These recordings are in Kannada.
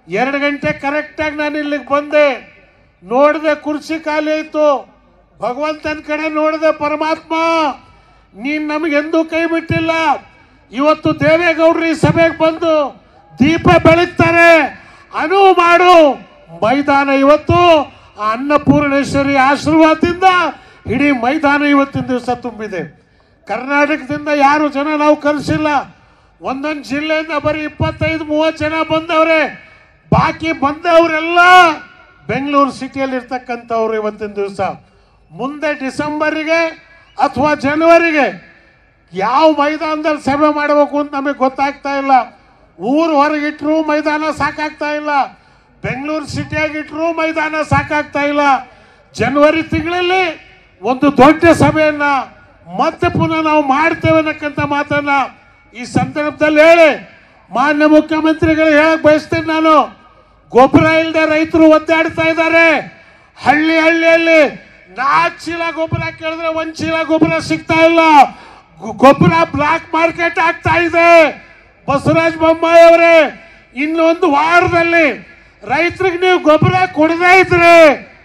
ಎರಡು ಗಂಟೆ ಕರೆಕ್ಟಾಗಿ ನಾನು ಇಲ್ಲಿಗೆ ಬಂದೆ ನೋಡಿದೆ ಕುರ್ಚಿ ಖಾಲಿ ಆಯಿತು ಭಗವಂತನ ಕಡೆ ನೋಡಿದೆ ಪರಮಾತ್ಮ ನೀನು ನಮಗೆಂದೂ ಕೈ ಬಿಟ್ಟಿಲ್ಲ ಇವತ್ತು ದೇವೇಗೌಡರು ಈ ಸಭೆಗೆ ಬಂದು ದೀಪ ಬೆಳಗ್ತಾರೆ ಅನುವು ಮಾಡು ಮೈದಾನ ಇವತ್ತು ಆ ಅನ್ನಪೂರ್ಣೇಶ್ವರಿ ಆಶೀರ್ವಾದದಿಂದ ಇಡೀ ಮೈದಾನ ಇವತ್ತಿನ ದಿವಸ ತುಂಬಿದೆ ಕರ್ನಾಟಕದಿಂದ ಯಾರು ಜನ ನಾವು ಕರೆಸಿಲ್ಲ ಒಂದೊಂದು ಜಿಲ್ಲೆಯಿಂದ ಬರೀ ಇಪ್ಪತ್ತೈದು ಮೂವತ್ತು ಜನ ಬಂದವ್ರೆ ಬಾಕಿ ಬಂದವರೆಲ್ಲ ಬೆಂಗಳೂರು ಸಿಟಿಯಲ್ಲಿ ಇರ್ತಕ್ಕಂಥವ್ರು ಇವತ್ತಿನ ದಿವಸ ಮುಂದೆ ಡಿಸೆಂಬರಿಗೆ ಅಥವಾ ಜನವರಿಗೆ ಯಾವ ಮೈದಾನದಲ್ಲಿ ಸಭೆ ಮಾಡಬೇಕು ಅಂತ ನಮಗೆ ಗೊತ್ತಾಗ್ತಾ ಇಲ್ಲ ಊರು ಹೊರಗಿಟ್ರು ಮೈದಾನ ಸಾಕಾಗ್ತಾ ಇಲ್ಲ ಬೆಂಗಳೂರು ಸಿಟಿಯಾಗಿಟ್ರು ಮೈದಾನ ಸಾಕಾಗ್ತಾ ಇಲ್ಲ ಜನವರಿ ತಿಂಗಳಲ್ಲಿ ಒಂದು ದೊಡ್ಡ ಸಭೆಯನ್ನ ಮತ್ತೆ ಪುನಃ ನಾವು ಮಾಡ್ತೇವೆ ಅನ್ನಕ್ಕಂಥ ಮಾತನ್ನ ಈ ಸಂದರ್ಭದಲ್ಲಿ ಹೇಳಿ ಮಾನ್ಯ ಮುಖ್ಯಮಂತ್ರಿಗಳು ಹೇಳಕ್ ಬಯಸ್ತೇನೆ ನಾನು ಗೊಬ್ಬರ ಇಲ್ಲದೆ ರೈತರು ಒದ್ದಾಡ್ತಾ ಇದ್ದಾರೆ ಹಳ್ಳಿ ಹಳ್ಳಿಯಲ್ಲಿ ನಾಲ್ಕು ಚೀಲ ಗೊಬ್ಬರ ಕೇಳಿದ್ರೆ ಒಂದ್ ಚೀಲ ಗೊಬ್ಬರ ಸಿಗ್ತಾ ಇಲ್ಲ ಗೊ- ಗೊಬ್ಬರ ಬ್ಲಾಕ್ ಮಾರ್ಕೆಟ್ ಆಗ್ತಾ ಇದೆ ಬಸವರಾಜ ಬೊಮ್ಮಾಯಿ ಅವರೇ ಇನ್ನೊಂದು ವಾರದಲ್ಲಿ ರೈತರಿಗೆ ನೀವು ಗೊಬ್ಬರ ಕೊಡದೇ ಇದ್ರೆ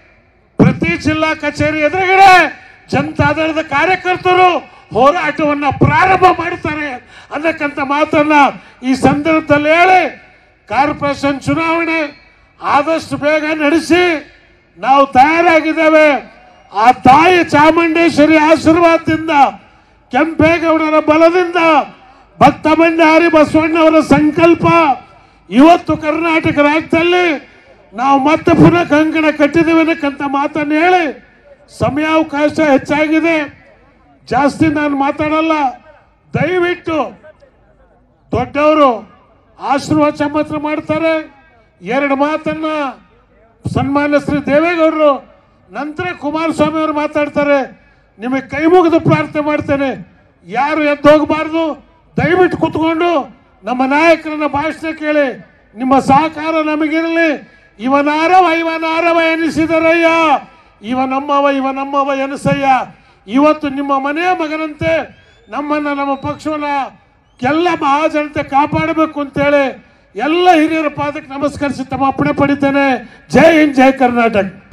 ಪ್ರತಿ ಜಿಲ್ಲಾ ಕಚೇರಿ ಎದುರುಗಡೆ ಜನತಾದಳದ ಕಾರ್ಯಕರ್ತರು ಹೋರಾಟವನ್ನ ಪ್ರಾರಂಭ ಮಾಡ್ತಾರೆ ಅನ್ನಕ್ಕಂಥ ಮಾತನ್ನ ಈ ಸಂದರ್ಭದಲ್ಲಿ ಹೇಳಿ ಕಾರ್ಪೊರೇಷನ್ ಚುನಾವಣೆ ಆದಷ್ಟು ಬೇಗ ನಡೆಸಿ ನಾವು ತಯಾರಾಗಿದ್ದೇವೆ ಆ ತಾಯಿ ಚಾಮುಂಡೇಶ್ವರಿ ಆಶೀರ್ವಾದದಿಂದ ಕೆಂಪೇಗೌಡರ ಬಲದಿಂದ ಭಕ್ತ ಭಂಡಾರಿ ಬಸವಣ್ಣವರ ಸಂಕಲ್ಪ ಇವತ್ತು ಕರ್ನಾಟಕ ರಾಜ್ಯದಲ್ಲಿ ನಾವು ಮತ್ತೆ ಪುನಃ ಕಂಕಣ ಕಟ್ಟಿದ್ದೇವೆ ಅನ್ನಕ್ಕಂಥ ಮಾತನ್ನು ಹೇಳಿ ಸಮಯಾವಕಾಶ ಹೆಚ್ಚಾಗಿದೆ ಜಾಸ್ತಿ ನಾನು ಮಾತಾಡಲ್ಲ ದಯವಿಟ್ಟು ದೊಡ್ಡವರು ಆಶೀರ್ವಾದ ಮಾತ್ರ ಮಾಡ್ತಾರೆ ಎರಡು ಮಾತನ್ನ ಸನ್ಮಾನ್ಯ ಶ್ರೀ ದೇವೇಗೌಡರು ನಂತರ ಕುಮಾರಸ್ವಾಮಿ ಅವರು ಮಾತಾಡ್ತಾರೆ ನಿಮಗೆ ಕೈ ಮುಗಿದು ಪ್ರಾರ್ಥನೆ ಮಾಡ್ತೇನೆ ಯಾರು ಎದ್ದು ಹೋಗಬಾರ್ದು ದಯವಿಟ್ಟು ಕುತ್ಕೊಂಡು ನಮ್ಮ ನಾಯಕರನ್ನ ಭಾಷಣ ಕೇಳಿ ನಿಮ್ಮ ಸಹಕಾರ ನಮಗಿರಲಿ ಇವನಾರವ ಇವನಾರವ ಎನಿಸಿದರಯ್ಯ ಇವ ನಮ್ಮವ ಇವ ನಮ್ಮವ ಎನಿಸಯ್ಯ ಇವತ್ತು ನಿಮ್ಮ ಮನೆಯ ಮಗನಂತೆ ನಮ್ಮನ್ನ ನಮ್ಮ ಪಕ್ಷವನ್ನ ಎಲ್ಲ ಮಹಾಜನತೆ ಕಾಪಾಡಬೇಕು ಅಂತೇಳಿ ಎಲ್ಲ ಹಿರಿಯರ ಪಾದಕ್ಕೆ ನಮಸ್ಕರಿಸಿ ತಮ್ಮ ಅಪ್ಪಣೆ ಪಡಿತೇನೆ ಜೈ ಹಿಂದ್ ಜೈ ಕರ್ನಾಟಕ